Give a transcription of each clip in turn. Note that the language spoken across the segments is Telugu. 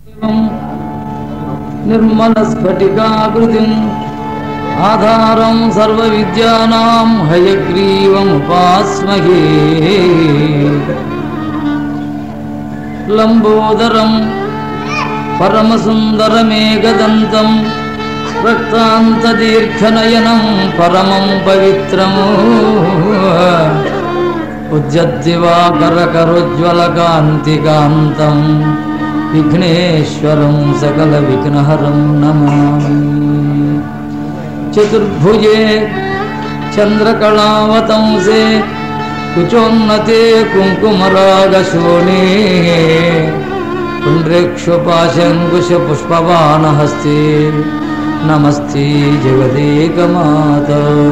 నిర్మలస్ఫటికాకృతిం ఆధారం సర్వవిద్యానాం హయగ్రీవముపాస్మహే లంబోదరం పరమసుందరమేకదంతం రక్తాంతదీర్ఘనయనం పరమం పవిత్రము ఉజ్జద్దివాకరకరోజ్వలకాంతికాంతం విఘ్నేశ్వరం సకల విఘ్నహరం నమామి చతుర్భుజే చంద్రకళావతంసే కుచోన్నతే కుంకుమరాగశోణే పుండ్రేక్షుపాశంకుశ పుష్పవానహస్తే నమస్తే జగదేకమాత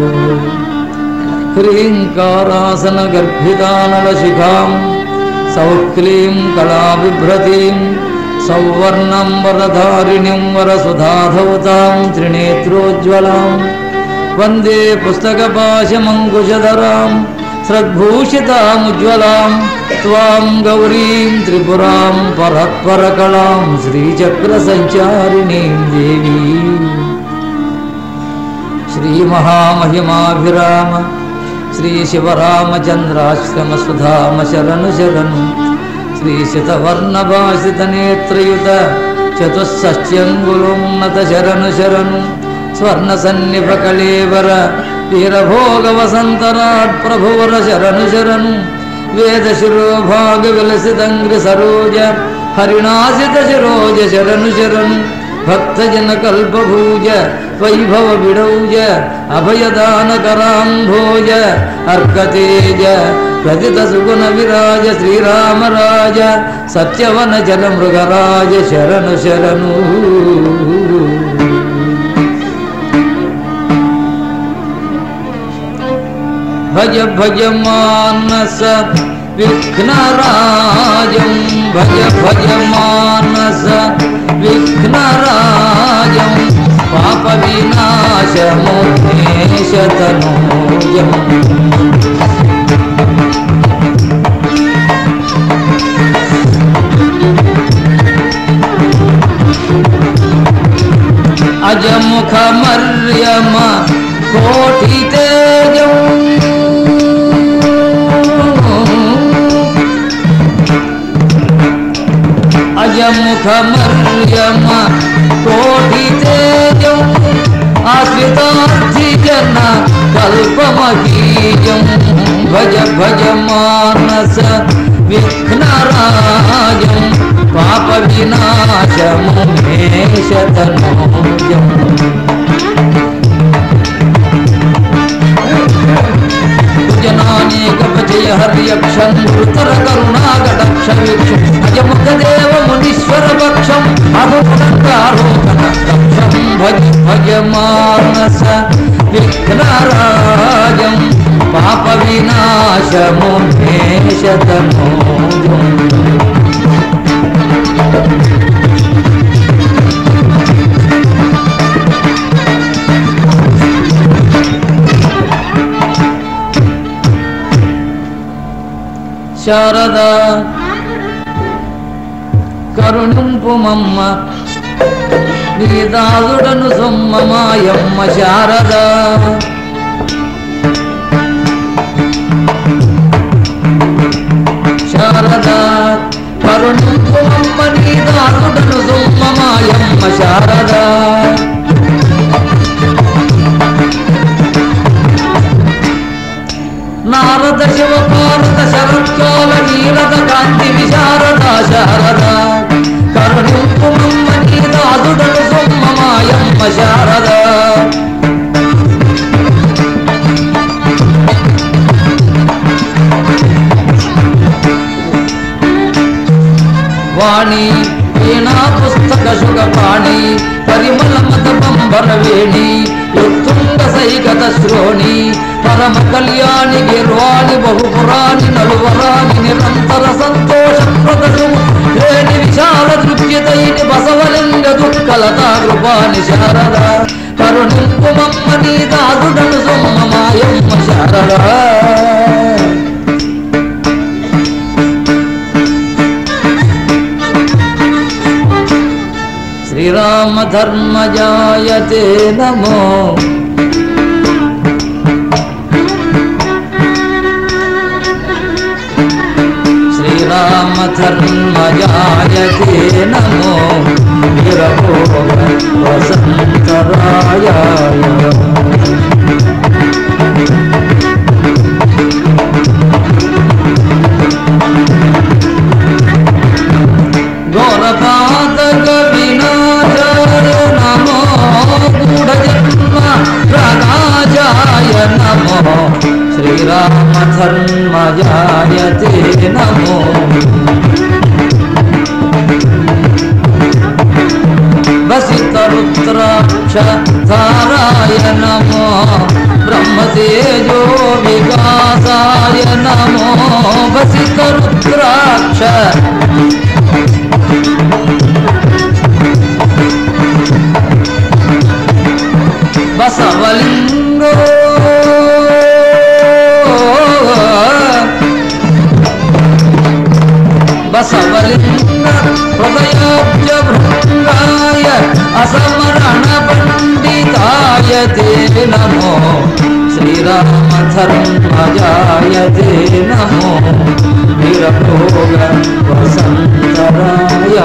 హ్రీంకారాసన గర్భితానలశిఖాం సౌక్లీం కళాబిభ్రతీం సౌవర్ణం వరధారిణిం వరసుధాధౌతాం త్రినేత్రోజ్వలాం వందే పుస్తకపాశమంకుశధరాం సద్భూషితాముజ్వలాం త్వాం గౌరీం త్రిపురాం పరత్పరకళాం శ్రీచక్రసంచారిణీం దేవీం శ్రీమహామహిమాభిరామ శ్రీ శివరామచంద్రాశ్రమ సుధామ శరణు శరణు శ్రీ శతవర్ణభాషిత నేత్రయుత చతుషష్ట్యంగులోన్నత శరణు శరణు స్వర్ణ సన్నిభ కళేవర వీరభోగ వసంతరాట్ ప్రభువర శరణు శరణు వేద శిరోభాగ విలసితంగ్రి సరోజ హరిణాసిత శిరోజ శరణు శరణు భక్తజన కల్పభూజ వైభవ విడౌజ అభయదానకరాంభోజ అర్కతేజ ప్రతిత సుగుణ విరాజ శ్రీరామరాజ సత్యవన జల మృగరాజ శరణు శరణు భజ భజ మానస విఘ్నరాజం భజ భజ మానస విఘ్నరాజం పాప వినాశముషతనూయం అజముఖ మర్యమ కోటి తేజం అజముఖ మర్యమ కోటి తేజం ఆశ్రితార్థి జన కల్పమగీయం భజ భజ మానస విఘ్నరాజం పాప వినాశము మేషతనోజం జనానేకపచయ హర్యక్షం రుతర కరుణాగడక్ష వీక్షం అజముఖదేవ మునీశ్వర పక్షం అభురంగారోహణ దక్షం భజ భజ మానస విఘ్నరాజం పాప వినాశము మేషతనోజం శారద కరుణింపు మమ్మ నీదాసుడను సొమ్మమాయమ్మ శారద శారద కరుణింపు మమ్మ నీదాసుడను సొమ్మమాయమ్మ శారద నారద శివ భారత శరత్కాల నీరద కాంతి విశారద శారద కరుణింపు మమ్మ నీదాసుడను సొమ్మమాయమ్మ శారద వాణి వీణా పుస్తక శుగ పాణి పరిమళ మత పంబర వేణి యుక్తుంగ సైగత శ్రోణి పరమ కళ్యాణి గిర్వాణి బహుపురాణి నలువరాని నిరంతర సంతోష ప్రదశు శ్రేణి విశాల దృగ్యతైని బసవలింగ దుఃఖలతా కృపాని శారద కరుణింపు మమ్మ నీ దాసుడను సొమ్మ మాయమ్మ శారద శ్రీరామధర్మజాయ తే నమో శ్రీరామధర్మజాయ తే నమో వీరభోగ వసంతరాయ గౌరపాతక వినాశాయ నమో గూఢజన్మ ప్రకాశాయ నమో శ్రీరామధర్మజాయ తే నమో వసితరుద్రాక్ష ధారాయ నమో బ్రహ్మతేజో వికాసాయ నమో వసితరుద్రాక్ష బసవలింగో బసవలింగ హృదయోబ్జ భృంగాయ అసమరణ పండితాయ తే నమో శ్రీరామధర్మజాయ తే నమో వీరభోగ వసంతరాయ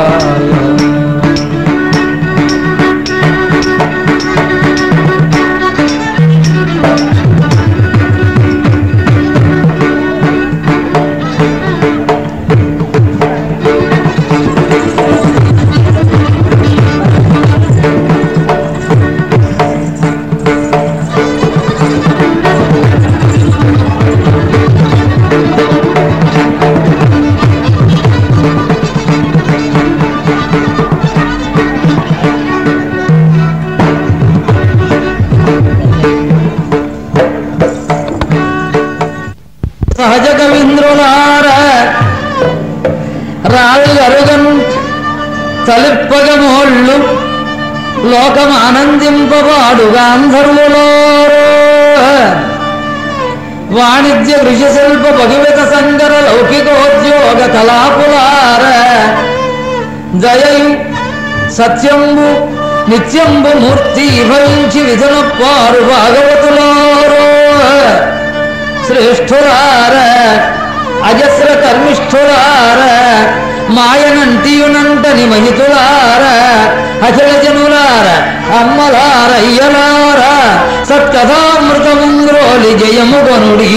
సహజ కవీంద్రులార రావి అరుగన్ తలిప్పగమోళ్ళు లోకం ఆనందింపవాడు గాంధర్వులో వాణిజ్య కృషి శిల్ప భగవత సంగర లౌకికోద్యోగ కళాపులార జయయు సత్యంబు నిత్యంబు మూర్తి భవించి విధనప్పారు భాగవతులారో శ్రేష్ఠులార అజస్ర కర్మిష్ఠులార మాయనంటియునంటని మహితులార అఖిల జనులార అమ్మలార అయ్యలార సత్కథామృతముంగ్రోలి జయము గనుడీ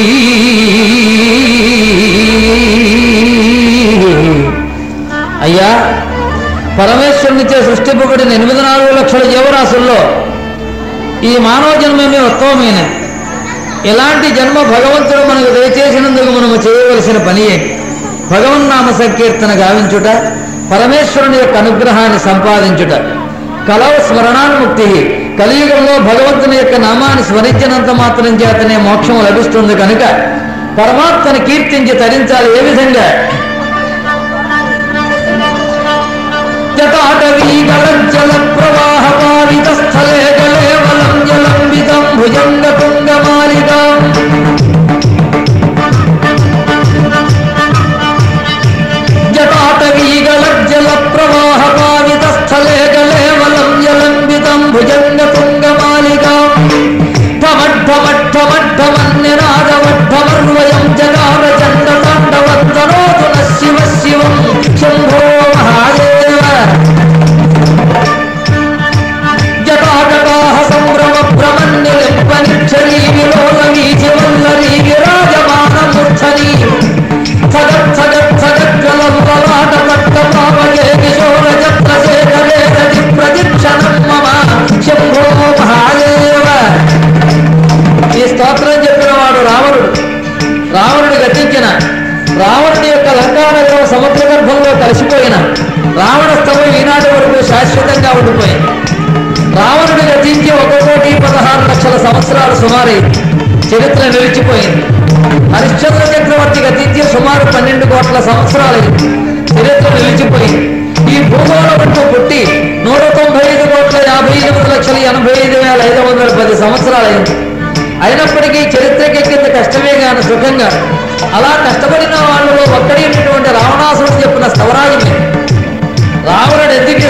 అయ్యా పరమేశ్వరునిచే సృష్టింపబడిన ఎనిమిది నాలుగు లక్షల జీవరాశుల్లో ఈ మానవ జన్మమే ఉత్తమమైన ఇలాంటి జన్మ భగవంతుడు మనకు దయచేసినందుకు మనము చేయవలసిన పని ఏంటి భగవన్నామ సంకీర్తన గావించుట పరమేశ్వరుని యొక్క అనుగ్రహాన్ని సంపాదించుట కలవ స్మరణాన్ముక్తి కలియుగంలో భగవంతుని యొక్క నామాన్ని స్మరించినంత మాత్రం చేతనే మోక్షం లభిస్తుంది కనుక పరమాత్మని కీర్తించి తరించాలి ఏ విధంగా జటాటవీగళజ్జల ప్రవాహ పావిత స్థలే గలేవలం జలంబితం భుజంగ తుంగమాలికాం జటాటవీగళజ్జల ప్రవాహ పావిత స్థలే గలేవలం జలంబితం భుజంగ తుంగమాలికాం ఠమఠమఠమఠమన్యనాదవఠమర్వయం జగార చండ తాండవంతనోతు న శివ శివం శంభో మహాదేవ జటాజటాహ సంభ్రమ భ్రమన్యలింపనిచ్చరీ విలోల వీచి వల్లరీ విరాజమాన మూర్ధని సగత్ సగత్ సగజ్జలం లలాట పట్ట పాపగే కిశోర జత్ర శేఖరే రతి ప్రదిక్షణం మమ శంభో మహాదేవ ఈ స్తోత్రం చెప్పిన వాడు రావణుడు రావణుడు గతించిన రావణుడి యొక్క లంకానగరం సముద్ర గర్భంలో కలిసిపోయిన రావణ స్తవం ఈనాటి వరకు శాశ్వతంగా ఉండిపోయింది రావణుడు గతించి ఒక కోటి పదహారు లక్షల సంవత్సరాలు సుమారు చరిత్ర నిలిచిపోయింది హరిశ్చంద్ర చక్రవర్తి గతించి సుమారు పన్నెండు కోట్ల సంవత్సరాలు చరిత్ర నిలిచిపోయింది ఈ భూగోళం అంటూ పుట్టి నూట తొంభై ఐదు కోట్ల యాభై ఎనిమిది లక్షల ఎనభై ఐదు వేల ఐదు వందల పది సంవత్సరాలైంది అయినప్పటికీ చరిత్రకెక్కింది కష్టమే గాని సుఖంగా అలా కష్టపడిన వాళ్ళలో ఒక్కడి ఉన్నటువంటి రావణాసురుడు చెప్పిన స్తవరాజుని రావణుడు ఎందుకు ఈ స్తోత్రం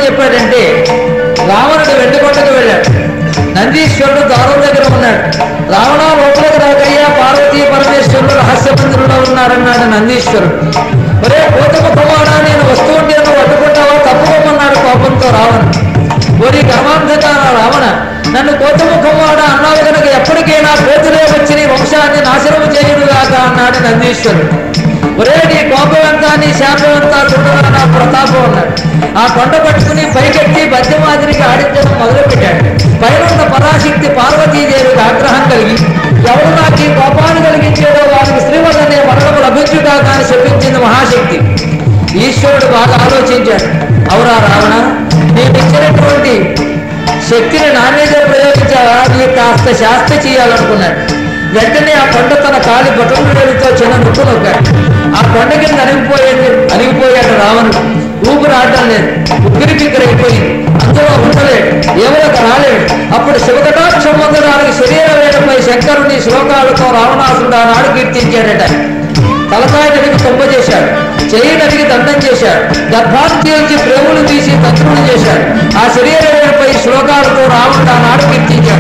చెప్పాడంటే రావణుడు వెండికొండకు వెళ్ళాడు నందీశ్వరుడు ద్వారం దగ్గర ఉన్నాడు రావణ లోపలికి రాకయ్యా పార్వతీ పరమేశ్వరుడు రహస్య మందిరంలో ఉన్నారన్నాడు నందీశ్వరుడు ఒరే కోతమ కుమారా నేను వస్తూ ఉంటే నువ్వు అడ్డుకుంటావా తప్పుకోమన్నాడు కోపంతో రావణుడు ఓరి గర్వాంధకార రావణ నన్ను కోతముఖమాడ అన్నావు కనుక ఎప్పటికైనా కోతులే వచ్చి నీ వంశాన్ని నాశనము చేయుడుగాక అన్నాడు నందీశ్వరుడు ఒరే నీ కోపమంతా నీ శాపమంతా చూడగా నా ప్రతాపం అన్నాడు ఆ కొండ పట్టుకుని పైకెత్తి బద్యమాదిరికి ఆడించడం మొదలుపెట్టాడు పైన ఉన్న పరాశక్తి పార్వతీదేవికి ఆగ్రహం కలిగి ఎవరు నాకు ఈ కోపాన్ని కలిగించేదో వారికి శ్రీవల్లనే మరణము లభించుగాక అని చెప్పించింది మహాశక్తి ఈశ్వరుడు బాగా ఆలోచించాడు అవురా రావణ నేను ఇచ్చినటువంటి శక్తిని నా మీదే ప్రయోగించావా నీకు కాస్త శాస్త్ర చేయాలనుకున్నాడు వెంటనే ఆ కొండ తన కాలి బొటములతో చిన్న నొక్కు నొక్కాడు ఆ కొండ కింద అణిగిపోయేది అణిగిపోయాడు రావణుడు ఊపిరి ఆడటం లేదు ఉగ్గిరి బిగ్గిరైపోయింది అందులో ఉండలేడు ఎవరికి రాలేడు అప్పుడు శివకటాక్షం పొందడానికి శరీర వేడపై శంకరుని శ్లోకాలతో రావణాసుడు ఆనాడు కీర్తించాడట తలకాయ నడికి తొంభ చేశాడు చెయ్యి నడికి దండం చేశాడు గర్భాంతి నుంచి ప్రేములు తీసి తంత్రులు చేశాడు ఆ శరీరపై శ్లోకాలతో రావణ ఆనాడు కీర్తించాడు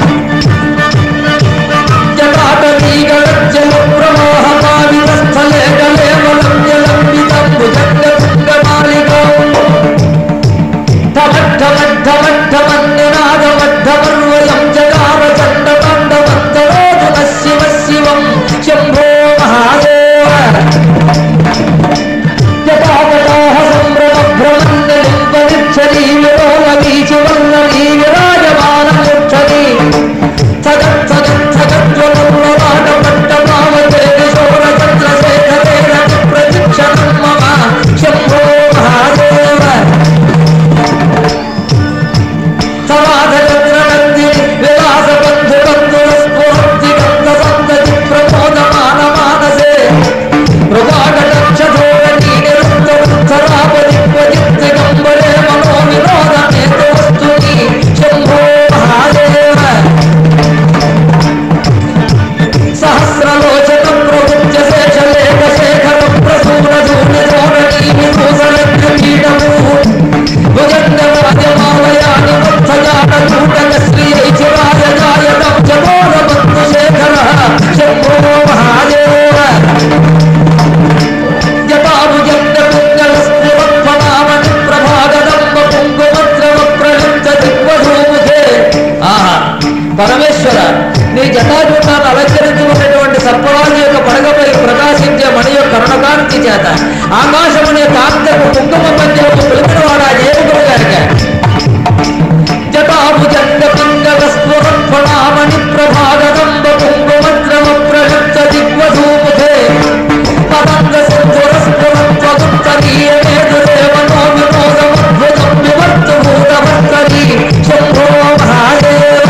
జటాటవీగలజ్జల ప్రవాహమావితస్థలే కలేవలం జలంబితం భుజంగతుంగమాలికం ఠమఠమఠమఠమన్యనాదమఠమర్వయం జగార చండమండమంతరోధున శివ శివం శంభో మహాదేవ జటాజటాహ సంభ్రమ భ్రమన్యలింపనిచ్చరీ విరోల వీచి వల్లరీ విరాజమానముచ్చరీ సగత్ సగత్ సగజ్వలరాట పట్ట భావతే కిశోర చంద్రశేఖరేణ ప్రతిక్షణం మమ శంభో మహాదేవ సమాధచంద్రనంది విలాస బంధు బంధుర స్ఫూర్తి గంధ సంతతి ప్రమోదమాన మానసే మృగాటక్షధోరణి నిరుక్త వృద్ధరాపది క్వచిత్ గంబరే మనో వినోద నేతోస్తుని శంభో మహాదేవ సహస్రలోచన ప్రవృత్య శేషలేఖ శేఖర ప్రసూన ధూని ధోరణి విభూషణ కీటము భుజంగరాజమాలయాని వత్సజాత కూటక శ్రీ ఐచిరాజాయతం జగోర బంధు శేఖర శంభో మహాదేవ జటాభుజంగ కుంగల స్త్రివత్ఫలామణి ప్రభాగదంబ కుంకుమద్రవ ప్రలిప్త దిగ్వధూముఖే ఆహా పరమేశ్వర నీ జటాజూటాన్ని అలంకరించుకున్నటువంటి సర్పరాజు యొక్క పడగపై ప్రకాశించే మణి యొక్క కరుణకాంతి చేత ఆకాశమనే కాంతకు కుంకుమ పంచము పిలిపిన వాడా దేవుడు గారిక జటాభుజంగ పింగళ స్ఫురత్ఫలామణి ప్రభాగదంబ కుంకుమద్రవ ప్రలిప్త దిగ్వధూముఖే పదంగ సింధుర స్ఫురత్వగుప్తరీయమేదురేవనో వినోదమద్భుతం వివర్తుభూతవర్తరీ శంభో మహాదేవ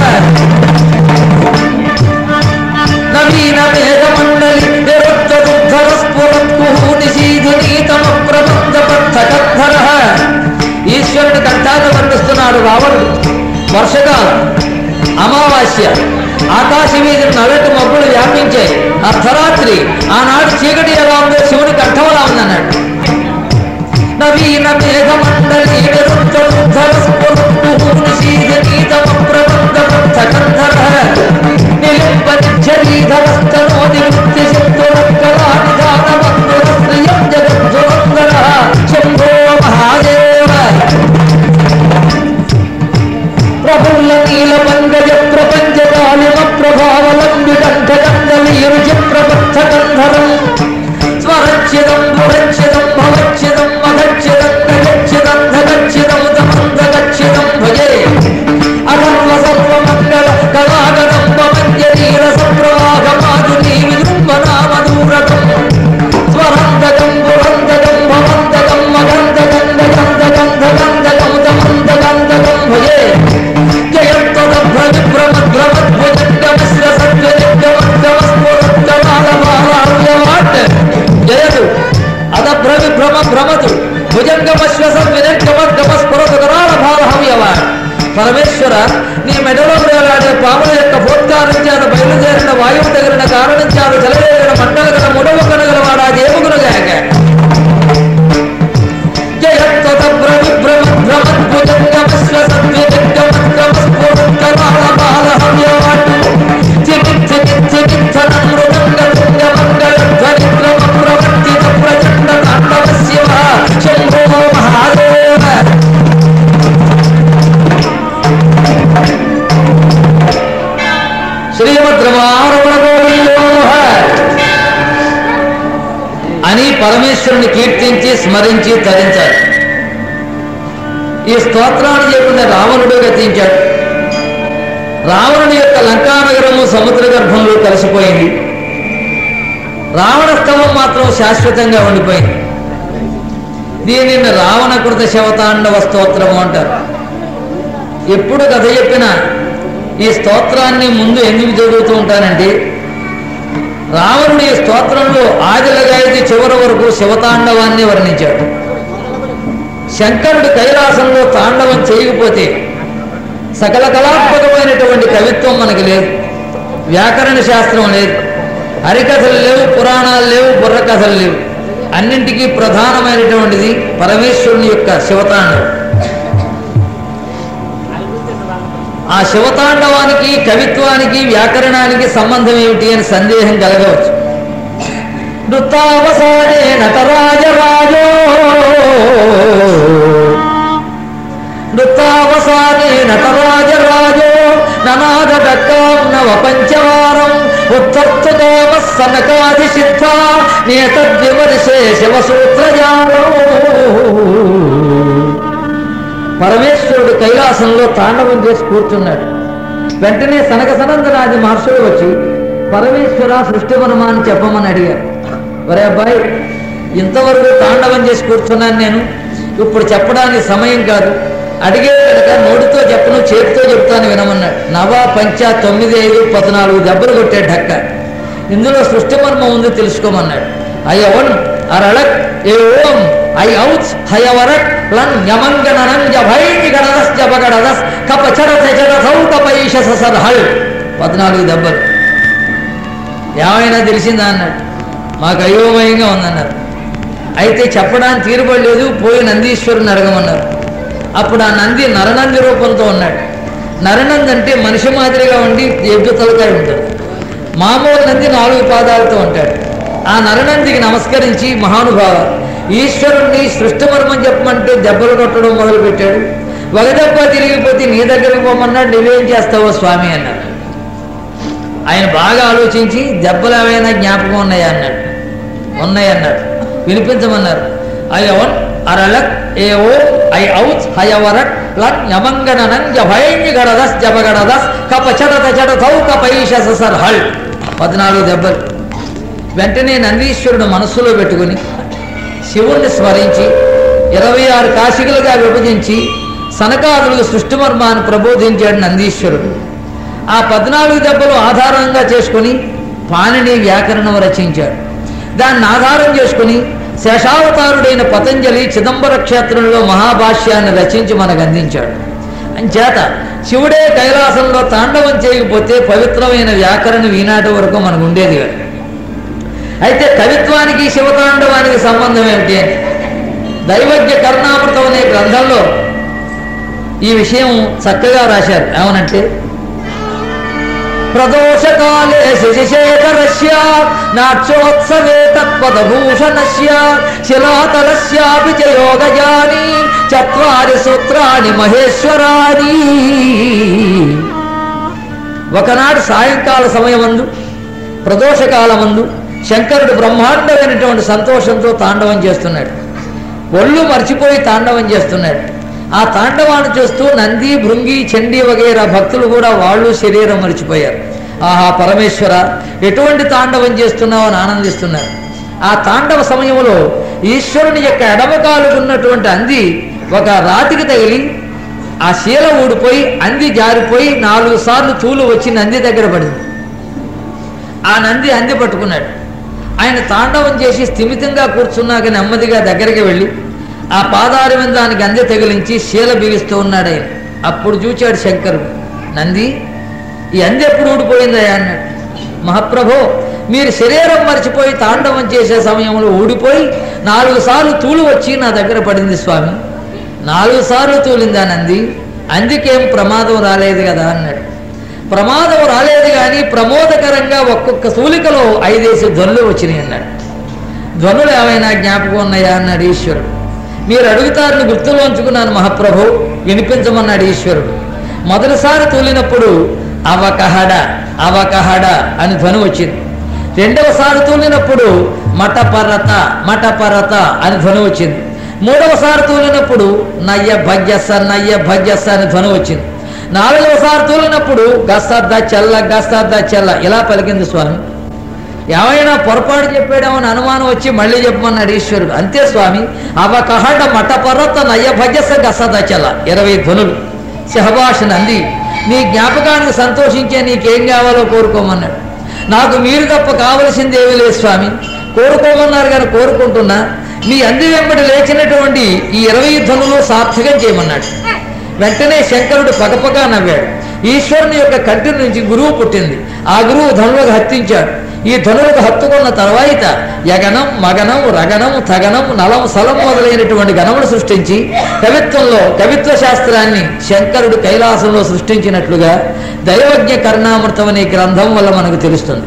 నవీన మేఘమండలి నిరుద్ధర స్ఫురత్కుహూని శీధునీతమ ప్రబంధ పద్ధర ఈశ్వరుని కంఠాన్ని వర్ణిస్తున్నాడు రావణుడు వర్షకాలం అమావాస్య ఆకాశ మీద నల్లటి మబ్బులు వ్యాపించాయి అర్ధరాత్రి ఆనాడు చీకటి ఎలా ఉందో శివుని కంఠంలా ఉందన్నాడు నవీన మేఘమండలి నిరుద్ధర స్ఫురత్కుహూని శీధునీతమ ప్రబంధ పద్ధర నిలింపనిచ్చరీధరస్తనోది వృత్తి శక్తురక్కలానిధానమందురస్త్రియం జగద్ధురంగర శంభో మహాదేవ ప్రఫుల్ల నీల పంకజ ప్రపంచ కాళిమ ప్రభావలంబి కంఠకందలీరుజ ప్రపంచ గంధరం స్వరచ్చిదం పురచ్చిదం భవచ్చిదం మగచ్చిదం గగచ్చిదం ధగచ్చిదం తమందగచ్చిదం భజే అగర్వ సర్వమంగళ కళాగదంబ మంజరీర సంప్రవాహ మాధురీ విజృంభనామదూరకం స్వరందకం పురందకం భవందకం మగందకం గగందకం ధగందకం తమందగందకం భజే జయంతదభ్రవిభ్రమద్భ్రమద్భుజంగమిశ్ర సత్యజంగమద్గమస్ఫురద్గమాలమాలావ్యవాట్ జయదు అదభ్రవి భ్రమ భ్రమతు భుజంగమశ్వస వినర్గమద్గమస్ఫురతరాల భావహవ్యవాట్ పరమేశ్వర నీ మెడలో వేలాడే పాముల యొక్క భూత్కారం చేత బయలుదేరిన వాయువు తగిలిన కారణం చేత జలవేగిన మండల గల ముడవ కనగల వాడా దేవుగును గాక జయత్వత భ్రమి భ్రమ భ్రమ పరమేశ్వరుని కీర్తించి స్మరించి తరించాడు ఈ స్తోత్రాన్ని చేయకుండా రావణుడు గతించాడు రావణుని యొక్క లంకానగరము సముద్ర గర్భంలో కలిసిపోయింది రావణ స్తవం మాత్రం శాశ్వతంగా ఉండిపోయింది దీనిని రావణకృత శవతాండవ స్తోత్రము అంటారు ఎప్పుడు కథ చెప్పినా ఈ స్తోత్రాన్ని ముందు ఎందుకు చదువుతూ ఉంటానంటే రావణుడు ఈ స్తోత్రంలో ఆదిలగాయతి చివరి వరకు శివతాండవాన్ని వర్ణించాడు శంకరుడు కైలాసంలో తాండవం చేయకపోతే సకల కళాత్మకమైనటువంటి కవిత్వం మనకి లేదు వ్యాకరణ శాస్త్రం లేదు హరికథలు లేవు పురాణాలు లేవు బుర్ర కథలు లేవు అన్నింటికీ ప్రధానమైనటువంటిది పరమేశ్వరుని యొక్క శివతాండవం ఆ శివతాండవానికి కవిత్వానికి వ్యాకరణానికి సంబంధం ఏమిటి అని సందేహం కలగవచ్చు నృత్తావసానే నటరాజరాజో నృత్తావసానే నటరాజరాజో ననాదటక్కాం నవ పంచవారం ఉత్తర్తుకామ సనకాది సిద్ధ నేతద్విమర్శే శివసూత్రజాలో పరమేశ్వరుడు కైలాసంలో తాండవం చేసి కూర్చున్నాడు వెంటనే సనక సనందనాది మహర్షులు వచ్చి పరమేశ్వర సృష్టి మనమా అని చెప్పమని అడిగారు ఒరే అబ్బాయి ఇంతవరకు తాండవం చేసి కూర్చున్నాను నేను ఇప్పుడు చెప్పడానికి సమయం కాదు అడిగే కనుక నోటితో చెప్పను చేతితో చెప్తాను వినమన్నాడు నవ పంచ తొమ్మిది ఐదు పద్నాలుగు దెబ్బలు కొట్టే ఢక్క ఇందులో సృష్టి మర్మం ఉంది తెలుసుకోమన్నాడు అయ్యవన్ అరళక్ ఏ ఓం ఐ ఔచ్ హయవరక్ లన్ యమంగననంజ భైని గణదస్ జపగడదస్ కప చడత చడథౌ కపైష ససర్హల్ పద్నాలుగు దెబ్బలు ఏమైనా తెలిసిందా అన్నాడు మాకు అయోమయంగా ఉందన్నారు అయితే చెప్పడానికి తీరుబడలేదు పోయి నందీశ్వరుని అడగమన్నారు అప్పుడు ఆ నంది నరనంది రూపంతో ఉన్నాడు నరనంది అంటే మనిషి మాదిరిగా ఉండి ఎద్దు తలకాయ ఉంటుంది మామూలు నంది నాలుగు పాదాలతో ఉంటాడు ఆ నరనందికి నమస్కరించి మహానుభావ ఈశ్వరుణ్ణి సృష్టి మర్మం చెప్పమంటే దెబ్బలు కొట్టడం మొదలుపెట్టాడు ఒక దెబ్బ తిరిగిపోతే నీ దగ్గరికి పోమన్నాడు నువ్వేం చేస్తావో స్వామి అన్నారు ఆయన బాగా ఆలోచించి దెబ్బలు ఏమైనా జ్ఞాపకం ఉన్నాయా అన్నాడు ఉన్నాయి అన్నాడు వినిపించమన్నారు అయ్యవన్ అరలక్ ఏ ఓ ఐ ఔచ్ హయవరక్ లక్ యమంగననం జభైన్య గడదస్ జపగడదస్ కప చడత చడతౌ కపైష ససర్ హల్ పద్నాలుగు దెబ్బలు వెంటనే నందీశ్వరుడు మనస్సులో పెట్టుకుని శివుణ్ణి స్మరించి ఇరవై ఆరు కాశికలుగా విభజించి సనకాదులకు సృష్టి మర్మాన్ని ప్రబోధించాడు నందీశ్వరుడు ఆ పద్నాలుగు దెబ్బలు ఆధారంగా చేసుకుని పాణిని వ్యాకరణం రచించాడు దాన్ని ఆధారం చేసుకుని శేషావతారుడైన పతంజలి చిదంబర క్షేత్రంలో మహాభాష్యాన్ని రచించి మనకు అందించాడు అంచేత శివుడే కైలాసంలో తాండవం చేయకపోతే పవిత్రమైన వ్యాకరణ ఈనాటి వరకు మనకు ఉండేది కాదు అయితే కవిత్వానికి శివతాండవానికి సంబంధం ఏమిటి అని దైవజ్ఞ కర్ణామృతం అనే గ్రంథంలో ఈ విషయం చక్కగా రాశారు ఏమనంటే ప్రదోషకాలే శశిశేఖరస్య నాట్యోత్సవే తత్పదభూషణస్య శిలాతలస్యాపి చ యోగజాని చత్వారి సూత్రాణి మహేశ్వరాని ఒకనాడు సాయంకాల సమయమందు ప్రదోషకాలమందు శంకరుడు బ్రహ్మాండమైనటువంటి సంతోషంతో తాండవం చేస్తున్నాడు ఒళ్ళు మర్చిపోయి తాండవం చేస్తున్నాడు ఆ తాండవాన్ని చూస్తూ నంది భృంగి చండీ వగైరా భక్తులు కూడా వాళ్ళు శరీరం మర్చిపోయారు ఆహా పరమేశ్వర ఎటువంటి తాండవం చేస్తున్నావు అని ఆనందిస్తున్నారు ఆ తాండవ సమయంలో ఈశ్వరుని యొక్క ఎడమకాలుకు ఉన్నటువంటి అంది ఒక రాతికి తగిలి ఆ శీల ఊడిపోయి అంది జారిపోయి నాలుగు సార్లు తూలు వచ్చి నంది దగ్గర పడింది ఆ నంది అంది పట్టుకున్నాడు ఆయన తాండవం చేసి స్థిమితంగా కూర్చున్నాక నెమ్మదిగా దగ్గరికి వెళ్ళి ఆ పాదారి మీద దానికి అంది తగిలించి శీల బిగిస్తూ ఉన్నాడు ఆయన అప్పుడు చూచాడు శంకరుడు నంది ఈ అంది ఎప్పుడు ఊడిపోయిందయ్యా అన్నాడు మహాప్రభో మీరు శరీరం మర్చిపోయి తాండవం చేసే సమయంలో ఊడిపోయి నాలుగు సార్లు తూలు వచ్చి నా దగ్గర పడింది స్వామి నాలుగు సార్లు తూలిందా నంది అందుకేం ప్రమాదం రాలేదు కదా అన్నాడు ప్రమాదం రాలేదు కానీ ప్రమోదకరంగా ఒక్కొక్క తూలికలో ఐదేసి ధ్వనులు వచ్చినాయి అన్నాడు ధ్వనులు ఏమైనా జ్ఞాపకం ఉన్నాయా అన్నాడు ఈశ్వరుడు మీరు అడుగుతారని గుర్తులో ఉంచుకున్నాను మహాప్రభు వినిపించమన్నాడు ఈశ్వరుడు మొదటిసారి తూలినప్పుడు అవకహడ అవకహడ అని ధ్వని వచ్చింది రెండవసారి తూలినప్పుడు మటపరత మటపరత అని ధ్వని వచ్చింది మూడవసారి తూలినప్పుడు నయ్య భగ్యస్స నయ్య భగ్యస్స అని ధ్వని వచ్చింది నాలుగవసారి తూలినప్పుడు గస్తద్ద చెల్ల గస్తద్ద చెల్ల ఇలా పలికింది స్వామి ఏమైనా పొరపాటు చెప్పాడేమని అనుమానం వచ్చి మళ్ళీ చెప్పమన్నాడు ఈశ్వరుడు అంతే స్వామి అవకహడ మఠపర్వత నయ్య భజస గసదచల ఇరవై ధ్వనులు శహభాష నంది నీ జ్ఞాపకానికి సంతోషించే నీకేం కావాలో కోరుకోమన్నాడు నాకు మీరు తప్ప కావలసింది ఏమీ లేదు స్వామి కోరుకోమన్నారు కానీ కోరుకుంటున్నా నీ అంది వెంబడి లేచినటువంటి ఈ ఇరవై ధ్వనులు సార్థకం చేయమన్నాడు వెంటనే శంకరుడు పగపగా నవ్వాడు ఈశ్వరుని యొక్క కంటి నుంచి గురువు పుట్టింది ఆ గురువు ధనులకు హత్తించాడు ఈ ధనులకు హత్తుకున్న తర్వాత యగనం మగనం రగనం తగనం నలం సలం మొదలైనటువంటి గణములు సృష్టించి కవిత్వంలో కవిత్వ శాస్త్రాన్ని శంకరుడు కైలాసంలో సృష్టించినట్లుగా దైవజ్ఞ కరుణామృతం అనే గ్రంథం వల్ల మనకు తెలుస్తుంది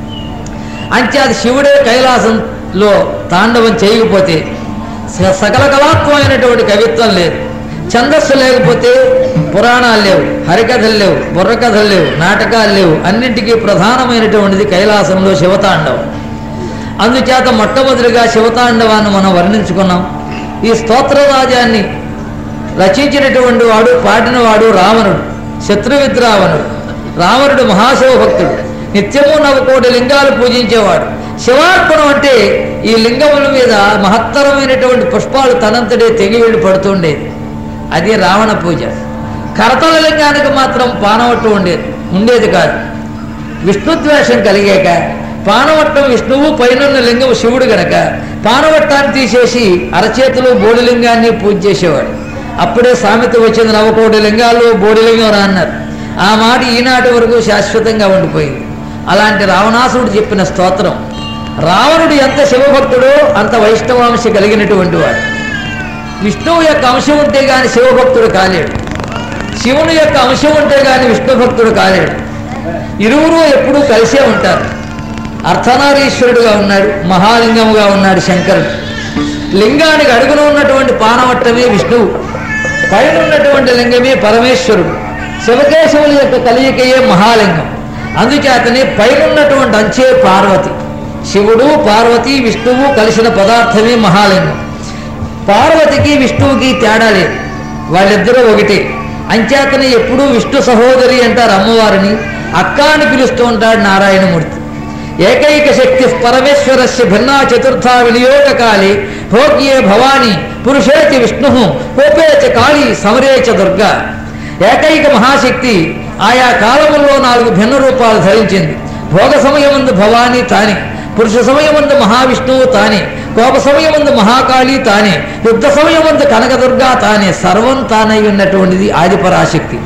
అంతే అది శివుడే కైలాసంలో తాండవం చేయకపోతే స- సకల కళాత్మకమైనటువంటి కవిత్వం లేదు ఛందస్సు లేకపోతే పురాణాలు లేవు హరికథలు లేవు బుర్రకథలు లేవు నాటకాలు లేవు అన్నింటికీ ప్రధానమైనటువంటిది కైలాసంలో శివతాండవం అందుచేత మొట్టమొదటిగా శివతాండవాన్ని మనం వర్ణించుకున్నాం ఈ స్తోత్రరాజాన్ని రచించినటువంటి వాడు పాడినవాడు రావణుడు శత్రువిద్రావణుడు రావణుడు మహాశివభక్తుడు నిత్యము నవకోటి లింగాలు పూజించేవాడు శివార్పణం అంటే ఈ లింగముల మీద మహత్తరమైనటువంటి పుష్పాలు తనంతడే తెగి వెళ్ళి పడుతుండేది అది రావణ పూజ కరతల లింగానికి మాత్రం పానవట్టు ఉండేది ఉండేది కాదు విష్ణుద్వేషం కలిగాక పానవట్టం విష్ణువు పైనున్న లింగం శివుడు గనక పానవట్టాన్ని తీసేసి అరచేతులు బోడిలింగాన్ని పూజ చేసేవాడు అప్పుడే సామెత వచ్చింది నవకోటి లింగాలు బోడిలింగం రా అన్నారు ఆ మాట ఈనాటి వరకు శాశ్వతంగా ఉండిపోయింది అలాంటి రావణాసుడు చెప్పిన స్తోత్రం రావణుడు ఎంత శివభక్తుడో అంత వైష్ణవాంశ కలిగినటువంటి వాడు విష్ణువు యొక్క అంశం ఉంటే గాని శివభక్తుడు కాలేడు శివుని యొక్క అంశం ఉంటే గాని విష్ణు భక్తుడు కాలేడు ఇరువురు ఎప్పుడూ కలిసే ఉంటారు అర్ధనారీశ్వరుడుగా ఉన్నాడు మహాలింగముగా ఉన్నాడు శంకరుడు లింగానికి అడుగున ఉన్నటువంటి పానవట్టమే విష్ణువు పైన ఉన్నటువంటి లింగమే పరమేశ్వరుడు శివకేశవుల యొక్క కలియికయే మహాలింగం అందుచేతనే పైన ఉన్నటువంటి అంచే పార్వతి శివుడు పార్వతి విష్ణువు కలిసిన పదార్థమే మహాలింగం పార్వతికి విష్ణువుకి తేడా లేదు వాళ్ళిద్దరూ ఒకటే అంచేతనే ఎప్పుడూ విష్ణు సహోదరి అంటారు అమ్మవారిని అక్క అని పిలుస్తూ ఉంటాడు నారాయణమూర్తి ఏకైక శక్తి పరమేశ్వరస్య భిన్నా చతుర్థా వినియోగకాలే భోగ్యే భవాని పురుషేచ విష్ణు కోపేచ కాళీ సమరేచ దుర్గా ఏకైక మహాశక్తి ఆయా కాలముల్లో నాలుగు భిన్న రూపాలు ధరించింది భోగ సమయమందు భవానీ తానే పురుష సమయమందు మహావిష్ణువు తానే కోప సమయమందు మహాకాళి తానే యుద్ధ సమయమందు కనకదుర్గా తానే సర్వం తానై ఉన్నటువంటిది ఆదిపరాశక్తి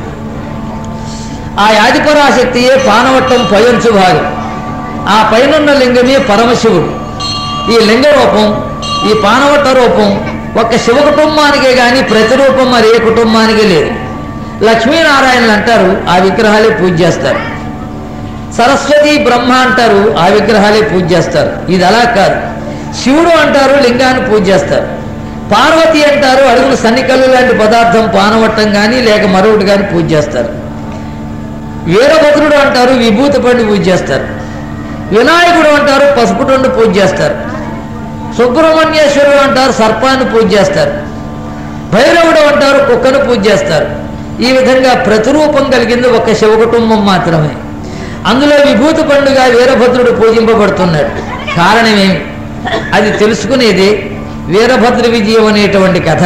ఆ ఆదిపరాశక్తియే పానవట్టం పయంచు భాగం ఆ పైనున్న లింగమే పరమశివుడు ఈ లింగ రూపం ఈ పానవట్ట రూపం ఒక్క శివ కుటుంబానికే గాని ప్రతిరూపం మరి ఏ కుటుంబానికి లేదు లక్ష్మీనారాయణలు అంటారు ఆ విగ్రహాలే పూజ చేస్తారు సరస్వతి బ్రహ్మ అంటారు ఆ విగ్రహాలే పూజ చేస్తారు ఇది అలా కాదు శివుడు అంటారు లింగాన్ని పూజ చేస్తారు పార్వతి అంటారు అడుగులు సన్నికల్లు లాంటి పదార్థం పానవట్టం కానీ లేక మరొకటి కానీ పూజ చేస్తారు వీరభద్రుడు అంటారు విభూతి పండు పూజ చేస్తారు వినాయకుడు అంటారు పసుపుటండు పూజ చేస్తారు సుబ్రహ్మణ్యేశ్వరుడు అంటారు సర్పాన్ని పూజ చేస్తారు భైరవుడు అంటారు కుక్కను పూజ చేస్తారు ఈ విధంగా ప్రతిరూపం కలిగింది ఒక శివ కుటుంబం మాత్రమే అందులో విభూతి పండుగ వీరభద్రుడు పూజింపబడుతున్నాడు కారణమేమి అది తెలుసుకునేది వీరభద్ర విజయం అనేటువంటి కథ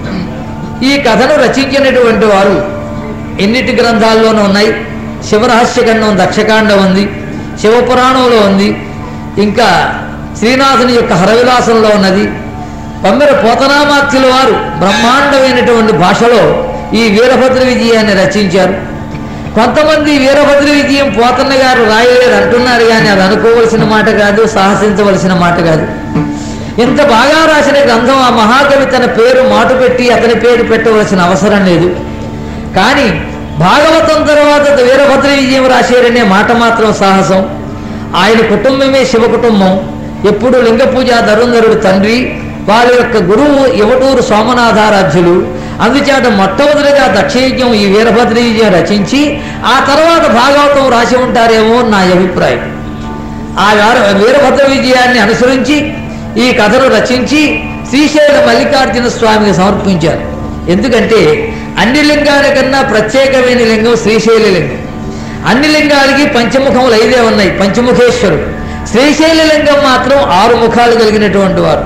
ఈ కథను రచించినటువంటి వారు ఎన్నిటి గ్రంథాల్లోనూ ఉన్నాయి శివరహస్యఖండం దక్షకాండం ఉంది శివపురాణంలో ఉంది ఇంకా శ్రీనాథుని యొక్క హరవిలాసంలో ఉన్నది పమ్మెర పోతనామాత్యుల వారు బ్రహ్మాండమైనటువంటి భాషలో ఈ వీరభద్ర విజయాన్ని రచించారు కొంతమంది వీరభద్ర విజయం పోతన్న గారు రాయలేరు అంటున్నారు కానీ అది అనుకోవలసిన మాట కాదు సాహసించవలసిన మాట కాదు ఇంత బాగా రాసిన గ్రంథం ఆ మహాకవి తన పేరు మాటు పెట్టి అతని పేరు పెట్టవలసిన అవసరం లేదు కానీ భాగవతం తర్వాత వీరభద్ర విజయం రాశారనే మాట మాత్రం సాహసం ఆయన కుటుంబమే శివ కుటుంబం ఎప్పుడు లింగ పూజ ధరుంధరుడు తండ్రి వారి యొక్క గురువు యువటూరు సోమనాథారాధ్యులు అందుచేత మొట్టమొదటిగా దక్షయజ్ఞం ఈ వీరభద్ర విజయం రచించి ఆ తర్వాత భాగవతం రాసి ఉంటారేమో అని నా అభిప్రాయం ఆ వీర- వీరభద్ర విజయాన్ని అనుసరించి ఈ కథను రచించి శ్రీశైల మల్లికార్జున స్వామికి సమర్పించారు ఎందుకంటే అన్ని లింగాల కన్నా ప్రత్యేకమైన లింగం శ్రీశైల లింగం అన్ని లింగాలకి పంచముఖములు ఐదే ఉన్నాయి పంచముఖేశ్వరుడు శ్రీశైల లింగం మాత్రం ఆరు ముఖాలు కలిగినటువంటి వారు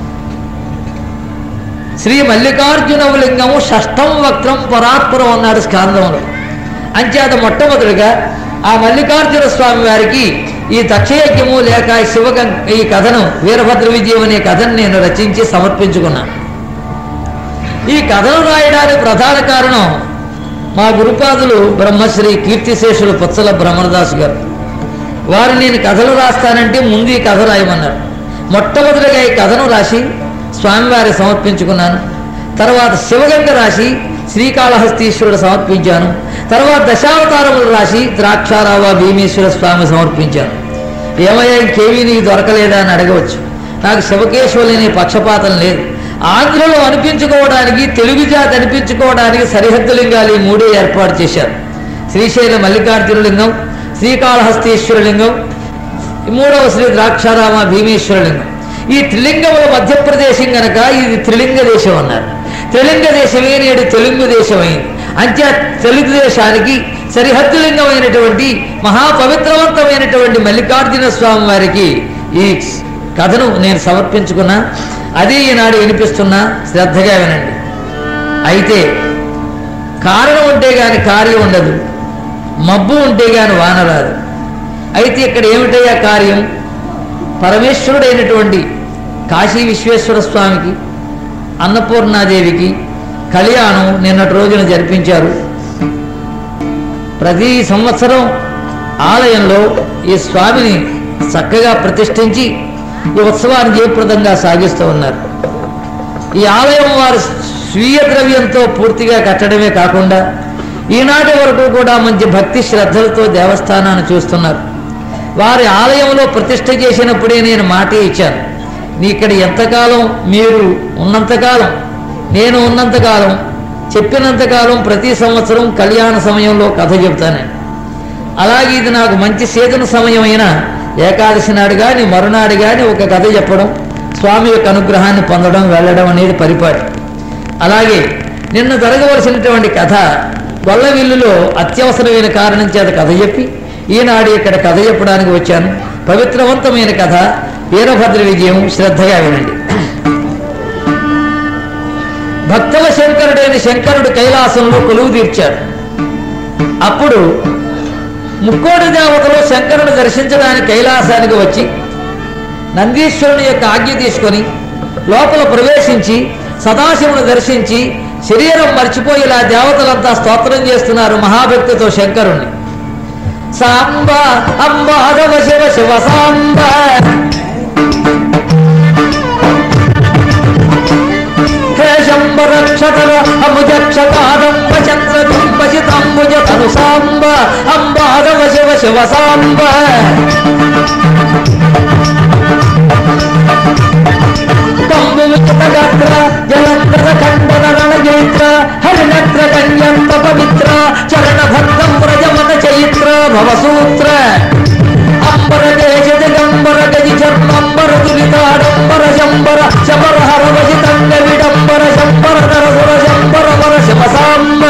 శ్రీ మల్లికార్జున లింగము షష్టం వక్రం పరాత్పరం అన్నాడు స్కాందంలో అంచేత మొట్టమొదటిగా ఆ మల్లికార్జున స్వామి వారికి ఈ దక్షయజ్ఞము లేక ఈ శివగం ఈ కథను వీరభద్ర విజయం అనే కథను నేను రచించి సమర్పించుకున్నాను ఈ కథను రాయడానికి ప్రధాన కారణం మా గురుపాదులు బ్రహ్మశ్రీ కీర్తిశేషులు పుచ్చల బ్రహ్మదాసు గారు వారు నేను కథలు రాస్తానంటే ముందు ఈ కథ రాయమన్నారు మొట్టమొదటిగా ఈ కథను రాసి స్వామివారికి సమర్పించుకున్నాను తర్వాత శివగంగ రాసి శ్రీకాళహస్తీశ్వరుడు సమర్పించాను తర్వాత దశావతారములు రాసి ద్రాక్షారావ భీమేశ్వర స్వామి సమర్పించాను ఏమయ్యా ఇంకేమీ నీకు దొరకలేదా అని అడగవచ్చు నాకు శివకేశవులని పక్షపాతం లేదు ఆంధ్రలో అనిపించుకోవడానికి తెలుగు జాతి అనిపించుకోవడానికి సరిహద్దు లింగాలు ఈ మూడే ఏర్పాటు చేశారు శ్రీశైల మల్లికార్జున లింగం శ్రీకాళహస్తీశ్వర లింగం ఈ మూడవ శ్రీ ద్రాక్షారామ భీమేశ్వర లింగం ఈ త్రిలింగముల మధ్యప్రదేశం గనక ఇది త్రిలింగ దేశం అన్నారు త్రిలింగ దేశమే నేడు తెలుగు దేశమైంది అంతే తెలుగు దేశానికి సరిహద్దు లింగమైనటువంటి మహాపవిత్రవంతమైనటువంటి మల్లికార్జున స్వామి వారికి ఈ కథను నేను సమర్పించుకున్నా అది ఈనాడు వినిపిస్తున్నా శ్రద్ధగా వినండి అయితే కారణం ఉంటే గాని కార్యం ఉండదు మబ్బు ఉంటే గాని వాన రాదు అయితే ఇక్కడ ఏమిటయ్యా కార్యం పరమేశ్వరుడైనటువంటి కాశీ విశ్వేశ్వర స్వామికి అన్నపూర్ణాదేవికి కళ్యాణం నిన్నటి రోజున జరిపించారు ప్రతి సంవత్సరం ఆలయంలో ఈ స్వామిని చక్కగా ప్రతిష్ఠించి ఈ ఉత్సవాన్ని జయప్రదంగా సాగిస్తూ ఉన్నారు ఈ ఆలయం వారు స్వీయ ద్రవ్యంతో పూర్తిగా కట్టడమే కాకుండా ఈనాటి వరకు కూడా మంచి భక్తి శ్రద్ధలతో దేవస్థానాన్ని చూస్తున్నారు వారి ఆలయంలో ప్రతిష్ఠ చేసినప్పుడే నేను మాట ఇచ్చాను నీ ఇక్కడ ఎంతకాలం మీరు ఉన్నంతకాలం నేను ఉన్నంతకాలం చెప్పినంతకాలం ప్రతి సంవత్సరం కళ్యాణ సమయంలో కథ చెబుతాను అలాగే ఇది నాకు మంచి సీజన్ సమయం అయినా ఏకాదశి నాడు కానీ మరునాడు కానీ ఒక కథ చెప్పడం స్వామి యొక్క అనుగ్రహాన్ని పొందడం వెళ్ళడం అనేది పరిపాటి అలాగే నిన్న జరగవలసినటువంటి కథ గొల్లవిల్లులో అత్యవసరమైన కారణం చేత కథ చెప్పి ఈనాడు ఇక్కడ కథ చెప్పడానికి వచ్చాను పవిత్రవంతమైన కథ వీరభద్ర విజయం శ్రద్ధగా వినండి భక్తవ శంకరుడైన శంకరుడు కైలాసంలో కొలువు తీర్చాడు అప్పుడు ముక్కోటి దేవతలు శంకరుడు దర్శించడానికి కైలాసానికి వచ్చి నందీశ్వరుని యొక్క ఆజ్ఞ తీసుకొని లోపల ప్రవేశించి సదాశివుని దర్శించి శరీరం మర్చిపోయేలా దేవతలంతా స్తోత్రం చేస్తున్నారు మహాభక్తితో శంకరుణ్ణి సాంబ అంబాదవ శివ శివ సాంబ హే శంబర క్షతర అముజక్షపాదంబ చంద్రదుంబజితంబుజ తను సాంబ అంబాదవ శివ శివ సాంబ కంబులుచతగాత్ర జలంధర ఖండన రణజైత్ర హరినత్ర కన్యంత పవిత్ర చరణ భక్తం వ్రజమన చైత్ర భవసూత్ర అంబర దేశ దిగంబర గజి చర్మంబర దురితాడంబర శంబర శబర హర వజితంగ విడంబర శంబర నరసుర శంబర వర శివ సాంబ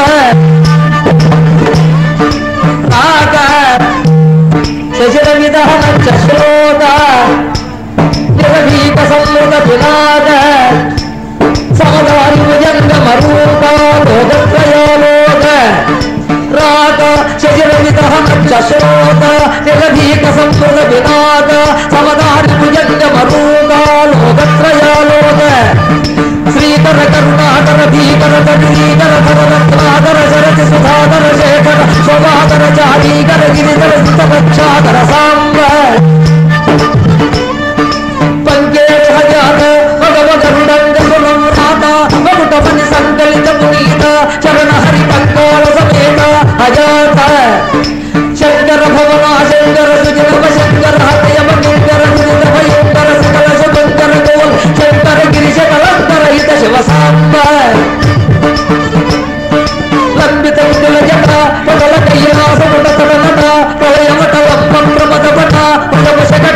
రాగ శశిర విదహన శ్లోక జగదీక సంవృత వినాద సమదారి భుజంగ మరూప లోకత్రయోలోక రాక శశిర విదహన శ్లోక జగదీక సంవృత వినాద సమదారి భుజంగ మరూప లోకత్రయోలోక శ్రీకర కరుణాకర భీకర తరుణీకర ధర రత్నాకర శరతి సుధాకర శేఖర శోభాకర చారీకర గిరిధర సుతపక్షాకర సాంబ పంకేహజాత భగవ గరుడంగ సురమ్రాత మగుటమని సంకలిత పునీత చరణ హరి పంకాల సమేత అజాత శంకర భవన శంకర సుజనమ శంకర హతయమ కింకర సుజిత భయంకర సకల శంకర గోల్ శంకర గిరిశ కలంకర హిత శివ సాంబ లంబిత విదుల జట పదల కయ్యనాసముట తడనట ప్రళయమట లంబం ప్రమద పట పదవ శకట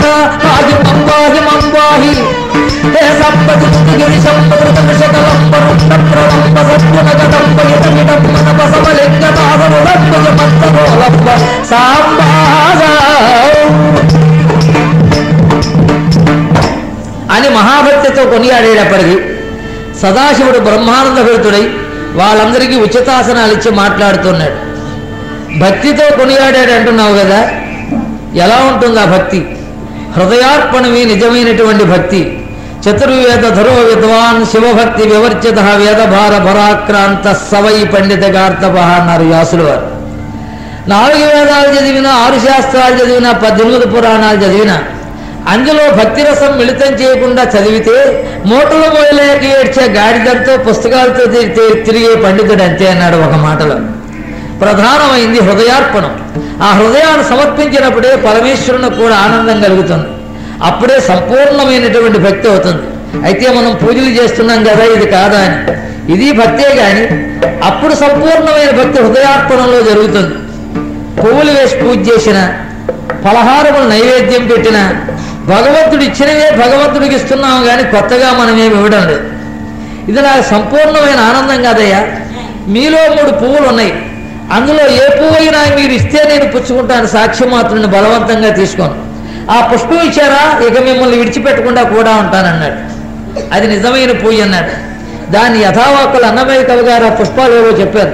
కొనియాడేటప్పటికి సదాశివుడు బ్రహ్మానంద భరితుడై వాళ్ళందరికీ ఉచితాసనాలు ఇచ్చి మాట్లాడుతున్నాడు భక్తితో కొనియాడాడు అంటున్నావు కదా ఎలా ఉంటుంది ఆ భక్తి హృదయార్పణమే నిజమైనటువంటి భక్తి చతుర్వేద ధరో విద్వాన్ శివభక్తి వివర్చిత వేదభార భరాక్రాంత సవై పండిత గార్తప అన్నారు వ్యాసులు వారు నాలుగు వేదాలు చదివినా ఆరు శాస్త్రాలు చదివినా పద్దెనిమిది పురాణాలు చదివినా అందులో భక్తి రసం మిళితం చేయకుండా చదివితే మూటలు మోయలేక ఏడ్చే గాడిదంతో పుస్తకాలతో తి- తి- తిరిగే పండితుడు అంతే అన్నాడు ఒక మాటలో ప్రధానమైంది హృదయార్పణం ఆ హృదయాన్ని సమర్పించినప్పుడే పరమేశ్వరునికి కూడా ఆనందం కలుగుతుంది అప్పుడే సంపూర్ణమైనటువంటి భక్తి అవుతుంది అయితే మనం పూజలు చేస్తున్నాం కదా ఇది కాదా అని ఇది భక్తే కానీ అప్పుడు సంపూర్ణమైన భక్తి హృదయార్పణంలో జరుగుతుంది పువ్వులు వేసి పూజ చేసిన పలహారములు నైవేద్యం పెట్టిన భగవంతుడు ఇచ్చినవే భగవంతుడికి ఇస్తున్నాం కానీ కొత్తగా మనమేమి ఇవ్వడం లేదు ఇది నాకు సంపూర్ణమైన ఆనందం కాదయ్యా మీలో మూడు పువ్వులు ఉన్నాయి అందులో ఏ పువ్వు అయినా మీరు ఇస్తే నేను పుచ్చుకుంటాను సాక్ష్యమాత్రుని బలవంతంగా తీసుకోను ఆ పుష్పం ఇచ్చారా ఇక మిమ్మల్ని విడిచిపెట్టకుండా కూడా ఉంటానన్నాడు అది నిజమైన పూజ అన్నాడు దాని యథావాకులు అన్నమయ్య కవి గారు ఆ పుష్పాలు ఏవో చెప్పారు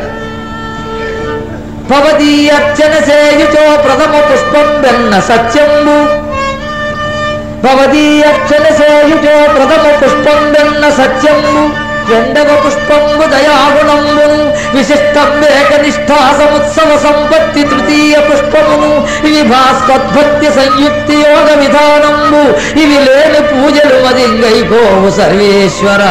భవదీయర్చన సేయుచో ప్రథమ పుష్పం వెన్న సత్యంబు భవదీయర్చన సేయుచో ప్రథమ పుష్పం వెన్న సత్యంబు రెండవ పుష్పంబు దయాగుణంబును విశిష్టం ఏకనిష్ఠా సముత్సవ సంపత్తి తృతీయ పుష్పమును ఇవి భాస్వద్భక్తి సంయుక్తి యోగ విధానంబు ఇవి లేని పూజలు మదింగైకోవు సర్వేశ్వర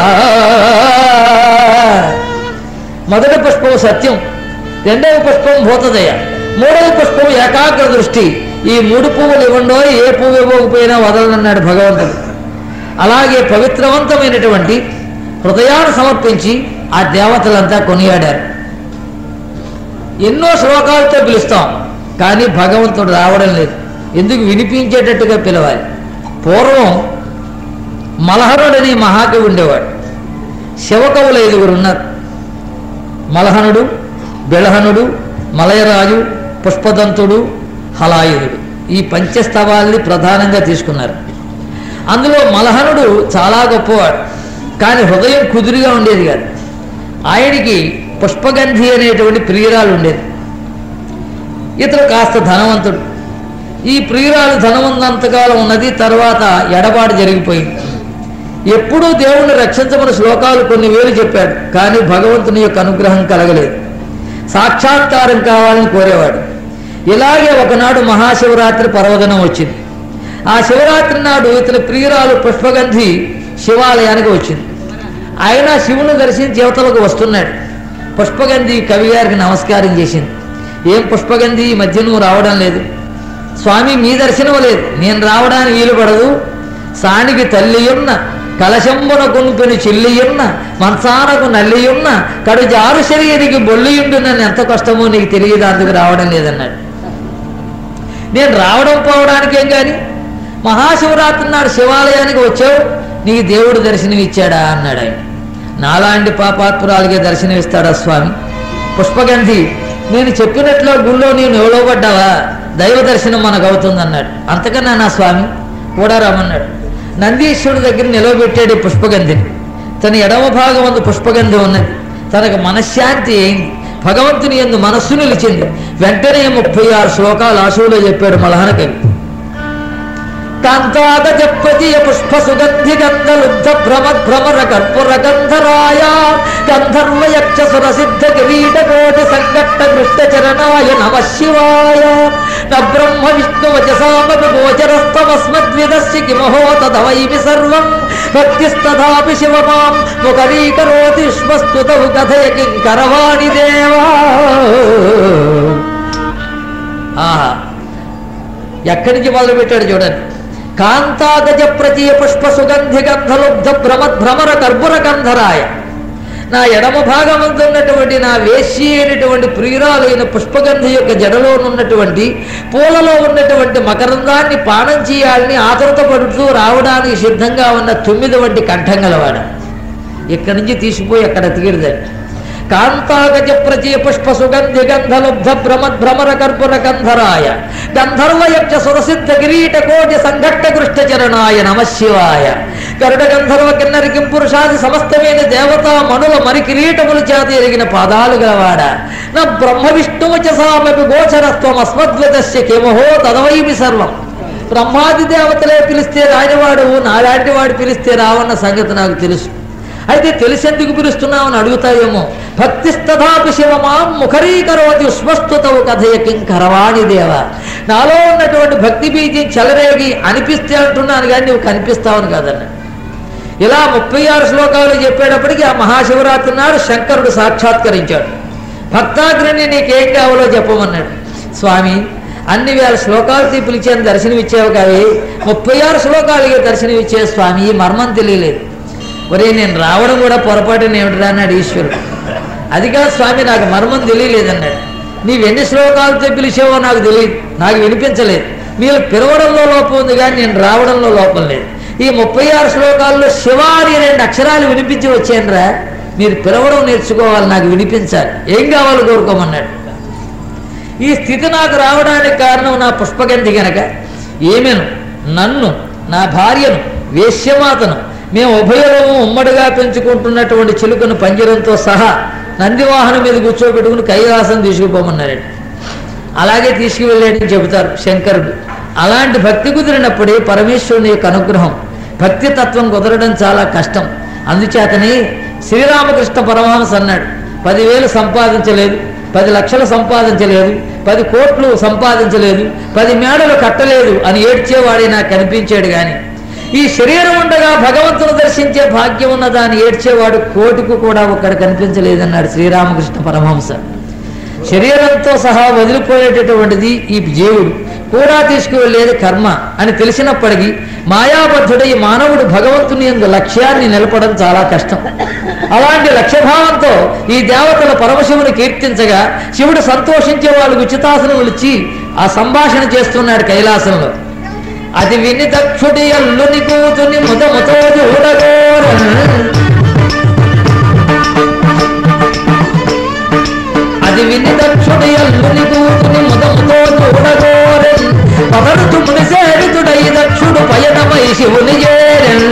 మొదటి పుష్పం సత్యం రెండవ పుష్పం భూతదయ మూడవ పుష్పం ఏకాగ్ర దృష్టి ఈ మూడు పువ్వులు ఇవ్వండో ఏ పువ్వు ఇవ్వకపోయినా వదలనన్నాడు భగవంతుడు అలాగే పవిత్రవంతమైనటువంటి హృదయాన్ని సమర్పించి ఆ దేవతలంతా కొనియాడారు ఎన్నో శ్లోకాలతో పిలుస్తాం కానీ భగవంతుడు రావడం లేదు ఎందుకు వినిపించేటట్టుగా పిలవాలి పూర్వం మలహరుడని మహాకవి ఉండేవాడు శివకవులు ఐదుగురు ఉన్నారు మలహనుడు బెళహనుడు మలయరాజు పుష్పదంతుడు హలాయుధుడు ఈ పంచస్తవాల్ని ప్రధానంగా తీసుకున్నారు అందులో మలహనుడు చాలా గొప్పవాడు కానీ హృదయం కుదురుగా ఉండేది కాదు ఆయనకి పుష్పగంధి అనేటువంటి ప్రియురాలు ఉండేది ఇతడు కాస్త ధనవంతుడు ఈ ప్రియురాలు ధనవంతంతకాలం ఉన్నది తర్వాత ఎడబాటు జరిగిపోయింది ఎప్పుడూ దేవుణ్ణి రక్షించమని శ్లోకాలు కొన్ని వేలు చెప్పాడు కానీ భగవంతుని యొక్క అనుగ్రహం కలగలేదు సాక్షాత్కారం కావాలని కోరేవాడు ఇలాగే ఒకనాడు మహాశివరాత్రి పర్వదినం వచ్చింది ఆ శివరాత్రి నాడు ఇతని ప్రియురాలు పుష్పగంధి శివాలయానికి వచ్చింది ఆయన శివుని దర్శించి యువతలకు వస్తున్నాడు పుష్పగంధి కవి గారికి నమస్కారం చేసింది ఏం పుష్పగంధి ఈ మధ్య నువ్వు రావడం లేదు స్వామి మీ దర్శనం లేదు నేను రావడానికి వీలు పడదు సానికి తల్లియున్న కలశంబున కొనుకొని చెల్లియున్న మంచానకు నల్లియున్న కడు జారు శరీరికి బొల్లియుండు నన్ను ఎంత కష్టమో నీకు తెలియదు అందుకు రావడం లేదన్నాడు నేను రావడం పోవడానికేం కానీ మహాశివరాత్రి నాడు శివాలయానికి వచ్చావు నీకు దేవుడు దర్శనం ఇచ్చాడా అన్నాడు ఆయన నాలాంటి పాపాత్మురాలకే దర్శనం ఇస్తాడా స్వామి పుష్పగంధి నేను చెప్పినట్లు గుళ్ళో నీవు నిలవబడ్డావా దైవ దర్శనం మనకు అవుతుంది అన్నాడు అంతకన్నా నా స్వామి కూడా రమ్మన్నాడు నందీశ్వరుడి దగ్గర నిలవబెట్టాడు ఈ పుష్పగంధిని తన ఎడమ భాగం అందు పుష్పగంధి ఉన్నది తనకు మనశ్శాంతి అయింది భగవంతుని ఎందు మనస్సు నిలిచింది వెంటనే ముప్పై ఆరు శ్లోకాలు ఆశువులో చెప్పాడు మలహన కవి కాంతాద జపతియ పుష్ప సుగంధి గంధలుబ్ధ భ్రమ భ్రమర కర్పూర గంధరాయ గంధర్వ యక్ష సుర సిద్ధ కిరీట కోటి సంగట్ట కృష్ణ చరణాయ నమ శివాయ న బ్రహ్మ విష్ణు వచసామపి గోచరస్తమస్మద్విదస్య కిమహో తదవైమి సర్వం భక్తిస్తథాపి శివమాం ముఖరీకరోతి శ్వస్తుతౌ కథయ కింకరవాణి దేవా ఆహా ఎక్కడి నుంచి మొదలు పెట్టాడు చూడండి కాంతాగజ ప్రతీయ పుష్ప సుగంధి గంధలుబ్ధ భ్రమ భ్రమర కర్బుర గంధరాయ నా ఎడమ భాగమంతున్నటువంటి నా వేశ్య అయినటువంటి ప్రియురాలైన పుష్పగంధి యొక్క జడలోనున్నటువంటి పూలలో ఉన్నటువంటి మకరందాన్ని పానం చేయాలని ఆతృత పడుతూ రావడానికి సిద్ధంగా ఉన్న తొమ్మిది వంటి కంఠం గలవాడు ఇక్కడి నుంచి తీసిపోయి అక్కడ తీరుదండి కాంతాగజ ప్రచీ పుష్ప సుగంధి గంధలుబ్ధ భ్రమద్ భ్రమర కర్పూర గంధరాయ గంధర్వ యక్ష సురసిద్ధ కిరీట కోటి సంఘట్ట కృష్ణ చరణాయ నమ శివాయ గరుడ గంధర్వ కిన్నరి కింపురుషాది సమస్తమైన దేవతా మనుల మరి కిరీటములు చేత ఎరిగిన పాదాలు గలవాడ నా బ్రహ్మ విష్ణువు చ సామపి గోచరత్వం అస్మద్వతస్య కిమహో తదవైమి సర్వం బ్రహ్మాది దేవతలే పిలిస్తే రానివాడు నాలాంటి వాడు పిలిస్తే రావన్న సంగతి నాకు తెలుసు అయితే తెలిసేందుకు పిలుస్తున్నామని అడుగుతాయేమో భక్తిస్తథాపి శివమాం ముఖరీకరోతి ఉష్మస్తుతవు కథయ కింకరవాణి దేవ నాలో ఉన్నటువంటి భక్తి బీజం చెలరేగి అనిపిస్తే అంటున్నాను కానీ నువ్వు కనిపిస్తావని కాదన్న ఇలా ముప్పై ఆరు శ్లోకాలు చెప్పేటప్పటికి ఆ మహాశివరాత్రి నాడు శంకరుడు సాక్షాత్కరించాడు భక్తాగ్ని నీకేం కావాలో చెప్పమన్నాడు స్వామి అన్ని వేల శ్లోకాలతో పిలిచాను దర్శనం ఇచ్చావు కావి ముప్పై ఆరు శ్లోకాలకి దర్శనం ఇచ్చే స్వామి ఈ మర్మం తెలియలేదు ఒరే నేను రావడం కూడా పొరపాటున ఏమిటిరా అన్నాడు ఈశ్వరుడు అది కాదు స్వామి నాకు మర్మం తెలియలేదన్నాడు నీవు ఎన్ని శ్లోకాలతో పిలిచావో నాకు తెలియదు నాకు వినిపించలేదు మీరు పిలవడంలో లోపం ఉంది కానీ నేను రావడంలో లోపం లేదు ఈ ముప్పై ఆరు శ్లోకాల్లో శివ అని రెండు అక్షరాలు వినిపించి వచ్చానురా మీరు పిలవడం నేర్చుకోవాలి నాకు వినిపించాలి ఏం కావాలో కోరుకోమన్నాడు ఈ స్థితి నాకు రావడానికి కారణం నా పుష్పగంధి గనక ఏమెను నన్ను నా భార్యను వేశ్యమాతను మేము ఉభయలము ఉమ్మడిగా పెంచుకుంటున్నటువంటి చిలుకను పంజరంతో సహా నందివాహనం మీద కూర్చోబెట్టుకుని కైలాసం తీసుకుపోమన్నారండి అలాగే తీసుకువెళ్ళాడని చెబుతారు శంకరుడు అలాంటి భక్తి కుదిరినప్పుడే పరమేశ్వరుని యొక్క అనుగ్రహం భక్తి తత్వం కుదరడం చాలా కష్టం అందుచేతనే శ్రీరామకృష్ణ పరమహంస అన్నాడు పదివేలు సంపాదించలేదు పది లక్షలు సంపాదించలేదు పది కోట్లు సంపాదించలేదు పది మేడలు కట్టలేదు అని ఏడ్చేవాడే నాకు కనిపించాడు కానీ ఈ శరీరం ఉండగా భగవంతుని దర్శించే భాగ్యం ఉన్నదాన్ని ఏడ్చేవాడు కోటికి కూడా ఒక్కడ కనిపించలేదన్నాడు శ్రీరామకృష్ణ పరమహంస శరీరంతో సహా వదిలిపోయేటటువంటిది ఈ జీవుడు కూడా తీసుకువెళ్ళేది కర్మ అని తెలిసినప్పటికీ మాయాబద్ధుడై మానవుడు భగవంతుని యొక్క లక్ష్యాన్ని నిలపడం చాలా కష్టం అలాంటి లక్ష్యభావంతో ఈ దేవతల పరమశివుని కీర్తించగా శివుడు సంతోషించే వాళ్ళకు ఉచితాసనములు ఇచ్చి ఆ సంభాషణ చేస్తున్నాడు కైలాసంలో అది విని దక్షుడి అల్లుని కూతుని ముదముతో చూడగోరన్ అది విని దక్షుడి అల్లుని కూతుని ముదముతో చూడగోరన్ పవరుతు మునిసేవితుడై దక్షుడు పయనమై శివుని చేరన్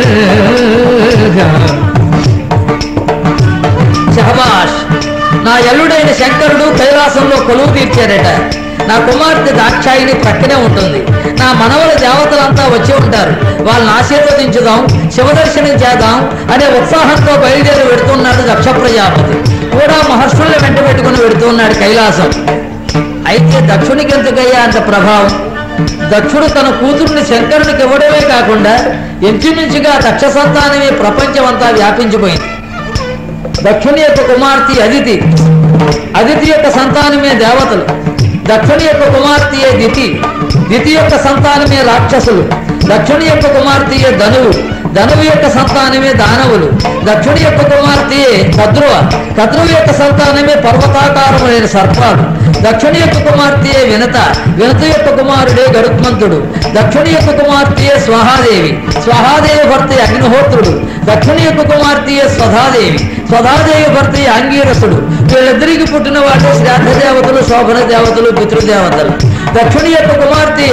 శహబాష్ నా ఎల్లుడైన శంకరుడు కైలాసంలో కొలువు తీర్చారట నా కుమార్తె దాక్షాయిని ప్రక్కనే ఉంటుంది నా మనవల దేవతలంతా వచ్చి ఉంటారు వాళ్ళని ఆశీర్వదించుదాం శివదర్శనం చేద్దాం అనే ఉత్సాహంతో బయలుదేరి వెడుతున్నాడు దక్ష ప్రజాపతి కూడా మహర్షుల్ని వెంట పెట్టుకుని వెడుతున్నాడు కైలాసం అయితే దక్షునికి ఎందుకయ్యా అంత ప్రభావం దక్షుడు తన కూతుర్ని శంకరునికి ఇవ్వడమే కాకుండా ఇంచుమించుగా దక్ష సంతానమే ప్రపంచమంతా వ్యాపించిపోయింది దక్షుని యొక్క కుమార్తె అదితి అదితి యొక్క సంతానమే దేవతలు దక్షుని యొక్క కుమార్తెయే దితి దితి యొక్క సంతానమే రాక్షసులు దక్షుని యొక్క కుమార్తెయే ధనువు ధనువు యొక్క సంతానమే దానవులు దక్షుని యొక్క కుమార్తెయే కద్రువ కద్రువు యొక్క సంతానమే పర్వతాకారమైన సర్పాలు దక్షుని యొక్క కుమార్తెయే వినత వినత యొక్క కుమారుడే గరుత్మంతుడు దక్షుని యొక్క కుమార్తెయే స్వహాదేవి స్వహాదేవి భర్త అగ్నిహోత్రుడు దక్షుని యొక్క కుమార్తెయే స్వధాదేవి స్వధాదేవి భర్త అంగీరసుడు వీళ్ళిద్దరికి పుట్టిన వాటి శ్రాద్ధ దేవతలు శోభన దేవతలు పితృదేవతలు దక్షుని యొక్క కుమార్తె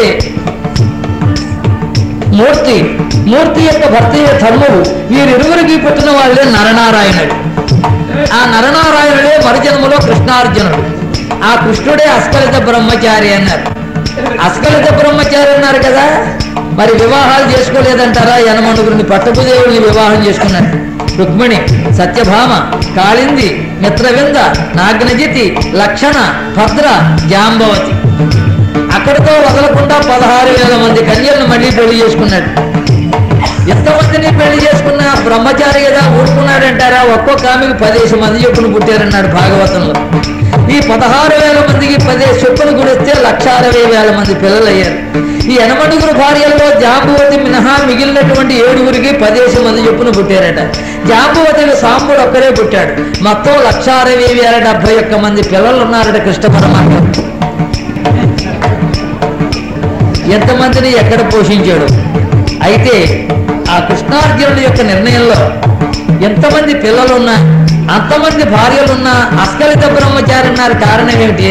మూర్తి మూర్తి యొక్క భర్త ధర్ముడు వీరిరువురికి పుట్టిన వాళ్ళే నరనారాయణుడు ఆ నరనారాయణుడే మరుజన్మలో కృష్ణార్జునుడు ఆ కృష్ణుడే అస్కలిత బ్రహ్మచారి అన్నారు అస్కలిత బ్రహ్మచారి అన్నారు కదా మరి వివాహాలు చేసుకోలేదంటారా యనమనుగురిని పట్టపుదేవుల్ని వివాహం చేసుకున్నారు రుక్మిణి సత్యభామ కాళింది మిత్రవింద నాగ్నజితి లక్షణ భద్ర జాంబవతి అక్కడితో వదలకుండా పదహారు వేల మంది కన్యలను మళ్ళీ పెళ్లి చేసుకున్నాడు ఎంతమందిని పెళ్లి చేసుకున్న బ్రహ్మచారి కదా ఊరుకున్నాడంటారా ఒక్కొక్క ఆమెకి పదిహేను మంది చొప్పున పుట్టారన్నాడు భాగవతంలో ఈ పదహారు వేల మందికి పదిహేను చొప్పున గుడిస్తే లక్ష అరవై వేల మంది పిల్లలు అయ్యారు ఈ ఎనమడుగురు భార్యల్లో జాంబువతి మినహా మిగిలినటువంటి ఏడుగురికి పదిహేను మంది చొప్పున పుట్టారట జాంబువతికి సాంబుడు ఒక్కరే పుట్టాడు మొత్తం లక్ష అరవై వేల డెబ్బై ఒక్క మంది పిల్లలు ఉన్నారట కృష్ణ పరమాత్మ ఎంతమందిని ఎక్కడ పోషించాడు అయితే ఆ కృష్ణార్జునుడి యొక్క నిర్ణయంలో ఎంతమంది పిల్లలున్నా అంతమంది భార్యలున్న అస్కలిత బ్రహ్మచారి ఉన్నారు కారణం ఏమిటి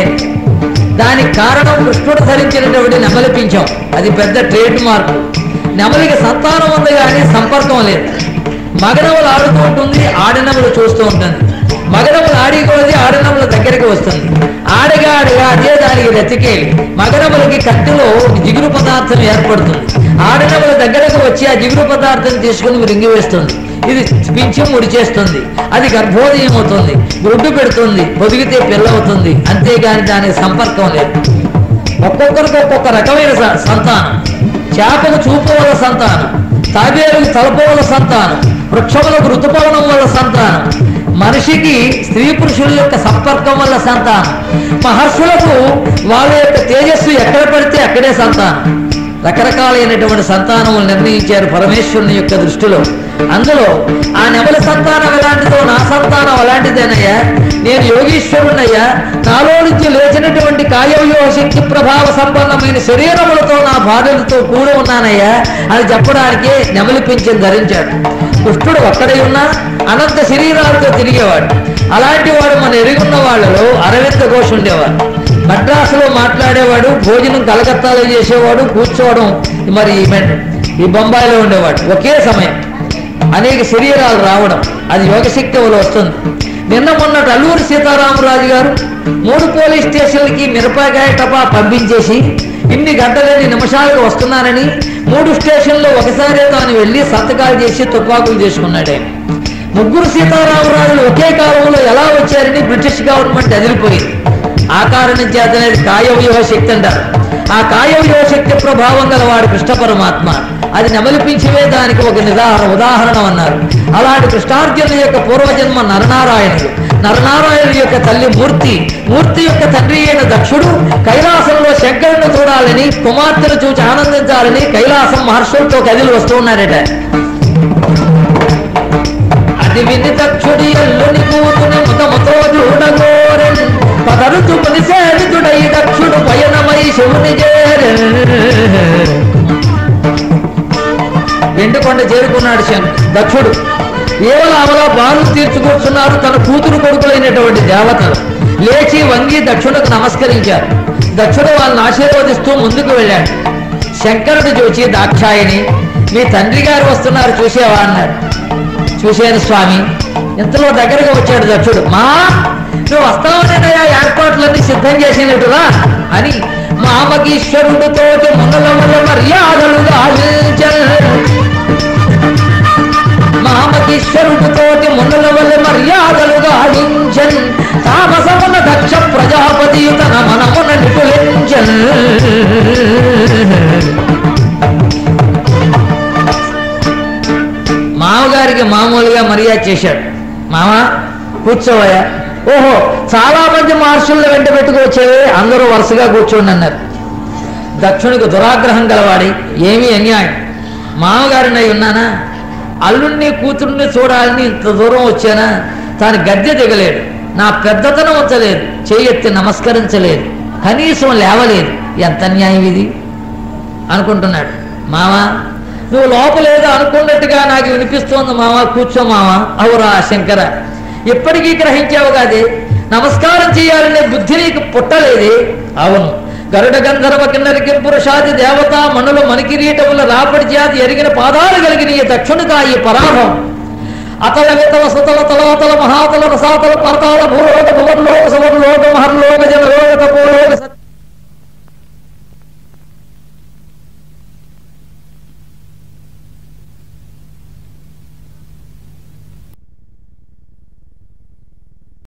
దానికి కారణం కృష్ణుడు ధరించినటువంటి నెమలి పింఛం అది పెద్ద ట్రేడ్ మార్క్ నెమలికి సంతానం ఉంది కానీ సంపర్కం లేదు మగనములు ఆడుతూ ఉంటుంది ఆడినములు చూస్తూ ఉంటుంది మగనములు ఆడి కొలది ఆడినముల దగ్గరికి వస్తుంది ఆడగా ఆడగా అదే దానికి రెతికేలి మగనములకి కత్తిలో జిగురు పదార్థం ఏర్పడుతుంది ఆడినముల దగ్గరకు వచ్చి ఆ జిగురు పదార్థం తీసుకుని మృంగి వేస్తుంది ఇది పింఛం ముడిచేస్తుంది అది గర్భోదయం అవుతుంది గుడ్డు పెడుతుంది పొదిగితే పిల్ల అవుతుంది అంతేగాని దానికి సంపర్కం లేదు ఒక్కొక్కరికి ఒక్కొక్క రకమైన స- సంతానం చేపకు చూపు వల్ల సంతానం తాబేలుకు తలపు వల్ల సంతానం వృక్షములకు ఋతుపవనం వల్ల సంతానం మనిషికి స్త్రీ పురుషుల యొక్క సంపర్కం వల్ల సంతానం మహర్షులకు వాళ్ళ యొక్క తేజస్సు ఎక్కడ పడితే అక్కడే సంతానం రకరకాలైనటువంటి సంతానములు నిర్ణయించారు పరమేశ్వరుని యొక్క దృష్టిలో అందులో ఆ నెమల సంతానం ఎలాంటిదో నా సంతానం అలాంటిదేనయ్యా నేను యోగీశ్వరునయ్యా నాలో నుంచి లేచినటువంటి కాయవ్యూహ శక్తి ప్రభావ సంపన్నమైన శరీరములతో నా భార్యలతో కూడి ఉన్నానయ్యా అని చెప్పడానికి నెమలి పింఛన్ ధరించాడు కృష్ణుడు ఒక్కడై ఉన్నా అనంత శరీరాలతో తిరిగేవాడు అలాంటి వాడు మన ఎరుగున్న వాళ్ళలో అరవింద ఘోష్ ఉండేవాడు మద్రాసులో మాట్లాడేవాడు భోజనం కలకత్తాలో చేసేవాడు కూర్చోవడం మరి మె- ఈ బొంబాయిలో ఉండేవాడు ఒకే సమయం అనేక శరీరాలు రావడం అది యోగశక్తి వల్ల వస్తుంది నిన్న మొన్నటి అల్లూరి సీతారామరాజు గారు మూడు పోలీస్ స్టేషన్లకి మిరపకాయ టపా పంపించేసి ఇన్ని గంటలని నిమిషాలకు వస్తున్నానని మూడు స్టేషన్లో ఒకసారి తాను వెళ్ళి సంతకాలు చేసి తుపాకులు చేసుకున్నాడు ఆయన ముగ్గురు సీతారామరాజులు ఒకే కాలంలో ఎలా వచ్చారని బ్రిటిష్ గవర్నమెంట్ అదిరిపోయింది ఆ కారణం చేతనే కాయవ్యూహ శక్తి అంటారు ఆ కాయవ్యూహ శక్తి ప్రభావం గల వాడు కృష్ణ పరమాత్మ అది నెమలిపించవే దానికి ఒక నిదాహరణ ఉదాహరణ అన్నారు అలాంటి కృష్ణార్జునుల యొక్క పూర్వజన్మ నరనారాయణుడు నరనారాయణుడి యొక్క తల్లి మూర్తి మూర్తి యొక్క తండ్రి అయిన దక్షుడు కైలాసంలో శంకరుని చూడాలని కుమార్తెను చూసి ఆనందించాలని కైలాసం మహర్షులతో కదిలి వస్తూ ఉన్నారట అది విని దక్షుడి ఎల్లుని కూతుని ముతముతో చూడగోరెన్ పదరుతు ముని సేవితుడై దక్షుడు పయనమై శివుని చేరెన్ వెండుకొండ చేరుకున్నాడు శం- దక్షుడు ఏవలావలా బాలు తీర్చుకూర్చున్నారు తన కూతురు కొడుకులైనటువంటి దేవతలు లేచి వంగి దక్షుడికి నమస్కరించారు దక్షుడు వాళ్ళని ఆశీర్వదిస్తూ ముందుకు వెళ్ళాడు శంకరుడు చూచి దాక్షాయిని మీ తండ్రి గారు వస్తున్నారు చూసేవా అన్నాడు చూశాను స్వామి ఇంతలో దగ్గరగా వచ్చాడు దక్షుడు మా నువ్వు వస్తావనేనయ్యా ఏర్పాట్లన్నీ సిద్ధం చేసినట్టురా అని మామకీశ్వరుడితో మునలముల మర్యాదలు గావించన్ మామకీశ్వరుడితోటి మునుల వల్ల మర్యాదలు గావించన్ తామసమున దక్ష ప్రజాపతి తన మనమున నిపులించన్ మామగారికి మామూలుగా మర్యాద చేశాడు మామ కూర్చోవయ్యా ఓహో చాలా మంది మహర్షులను వెంట పెట్టుకొచ్చేవి అందరూ వరుసగా కూర్చోండి అన్నారు దక్షునికి దురాగ్రహం గలవాడి ఏమీ అన్యాయం మామగారిని అయి ఉన్నానా అల్లుణ్ణి కూతుర్ని చూడాలని ఇంత దూరం వచ్చానా తాను గద్దె దిగలేడు నా పెద్దతనం ఉంచలేదు చేయెత్తి నమస్కరించలేదు కనీసం లేవలేదు ఎంత అన్యాయం ఇది అనుకుంటున్నాడు మావా నువ్వు లోపలేదో అనుకున్నట్టుగా నాకు వినిపిస్తోంది మావా కూర్చో మావా అవురా శంకర ఇప్పటికీ గ్రహించావు కాదే నమస్కారం చేయాలనే బుద్ధి నీకు పుట్టలేదే అవును గరుడ గంధర్వ కిన్నరికి పురుషాది దేవత మనుల మణికిరీటముల రాపడి జాతి ఎరిగిన పాదాలు కలిగిన ఈ దక్షునిగా ఈ పరాభం అతల వితల సుతల తలవతల మహాతల రసాతల పరతాల భూలోక భువర్లోక సమర్లోక మహర్లోక జనలోక తపోలోక సత్య